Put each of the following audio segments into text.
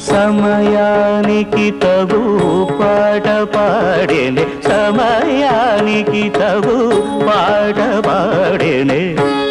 సమయానికి తగు పాట పాడేనే సమయానికి తగు పాట పాడేనే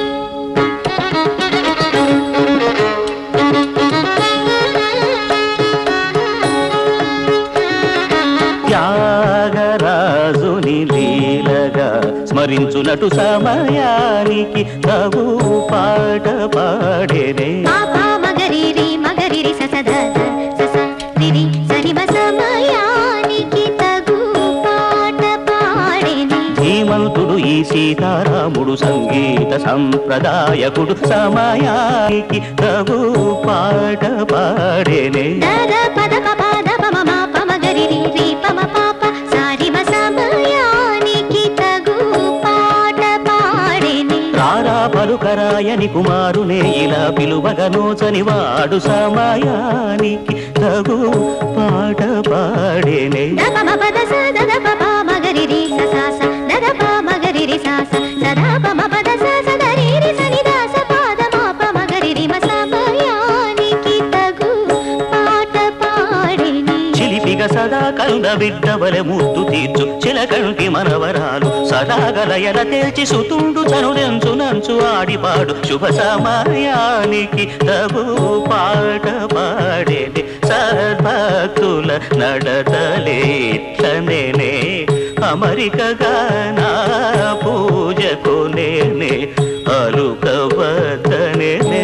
త్యాగరాజుని లీలగా స్మరించునటు సమయానికి తగు పాట పాడేనే పాపా మగరిరి మగరిరి ససద సస రిరి సరిమ సమయానికి తగు పాట పాడేని ధీమంతుడు ఈ సీతారాముడు సంగీత సంప్రదాయకుడు సమయానికి తగు పాట పాడేనే దద పద పప దప మమ పమ గరిరి రి పమ పాప సారిమ సమయానికి తగు పాట పాడేని రారా పలుకరాయని కుమారునే ఇలా పిలువగనోచని వాడు సమయానికి తగు పాట పాడేనే దప మ పద స దద పప మగరిరి ససాస దద ప మగరిరి సాస సదా పమ పద స సదరిరి సని దాస పాద మాప మగరిరి మ సమయానికి తగు పాట పాడేని చిలిపిగ సదా కరుణ బిడ్డవలె ముద్దు తీర్చు చిలకంటి మనవరాలు సదాగలయల తేల్చి సుతుండు చనులెంచు నంచు ఆడిపాడు శుభ సమయానికి తగు పాట పాడేది సద్భక్తుల నడతలేట్లనేనే అమరికగా నా పూజకు నేనే అలుకవద్దనేనే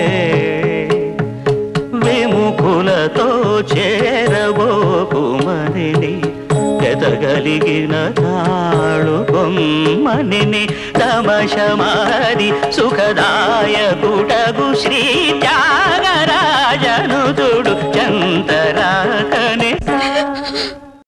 విముఖులతో చేరబోకుమని ఎదగలిగిన తాళు కొమ్మని తమశమాది సుఖదాయకుటగు శ్రీ త్యాగరాజనుతుడు చంతరాకని